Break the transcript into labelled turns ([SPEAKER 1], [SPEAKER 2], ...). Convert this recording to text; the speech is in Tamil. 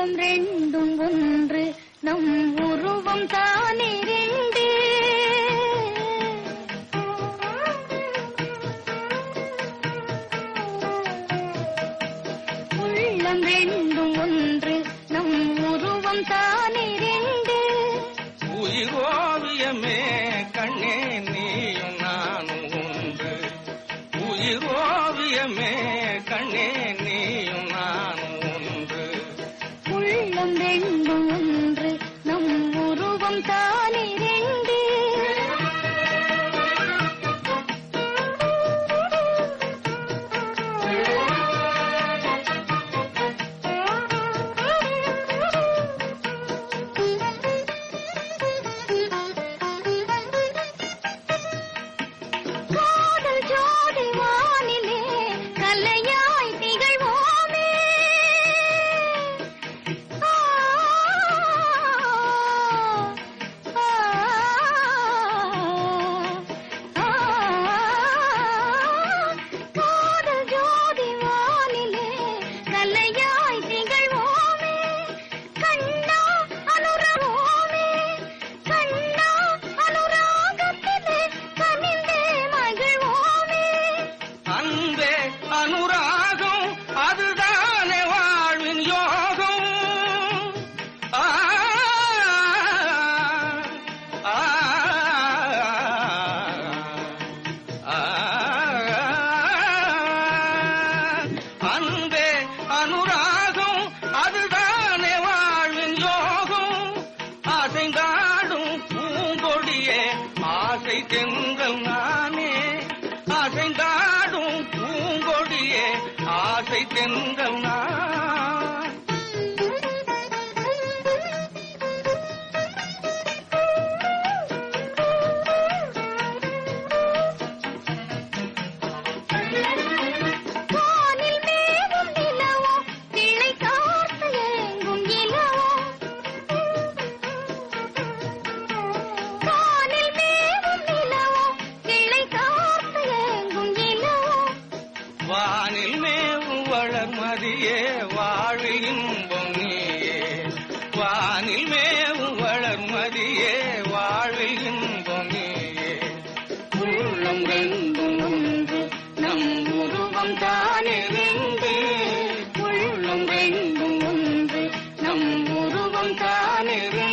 [SPEAKER 1] உள்ளம் ரெண்டும் ஒன்று நம் உருவம் தானே ரெண்டு உள்ளம் ரெண்டும் ஒன்று நம் உருவம் தானே ரெண்டு
[SPEAKER 2] உயிரோவியமே கண்ணே நீயும் நானும் ஒன்று உயிரோவியமே கண்ணே நீயும் நானும் ஒன்று
[SPEAKER 1] உள்ளம் ரெண்டும் ஒன்று நம் உருவம் தானே ரெண்டு காதல் ஜோதி வானிலே கலையாய் திகழ்வோமே ஆ, ஆ, ஆ, காதல் ஜோதி வானிலே கலையாய் திகழ்வோமே கண்ணா அனுரவோமே கண்ணா அனுராகத்திலே கனிந்தே மகிழ்வோமே
[SPEAKER 2] அன்பே அனுராகம் அதுதானே வாழ்வின் யோகம் ஆ, ஆ, ஆ, அன்பே அனுராகம் அதுதானே வாழ்வின் யோகம் அசைந்தாடும் பூங்கொடியே ஆசை தெங்கள் நானே அசைந்தாடும் பூங்கொடியே ஆசை தெங்கள் நான்
[SPEAKER 1] வானில் மேவும் நிலவோ கிளை காத்து ஏங்கும் இலவோ வானில் மேவும் நிலவோ கிளை காத்து ஏங்கும் இலவோ
[SPEAKER 2] வானில் மேவும் வளர்மதியே வாழ்வில் இன்பம் நீயே வானில் மேவும் வளர்மதியே வாழ்வில் இன்பம் நீயே உள்ளம் ரெண்டும் ஒன்று நம் உருவம் தானே ரெண்டு உள்ளம் ரெண்டும் ஒன்று நம் உருவம் தானே ரெண்டு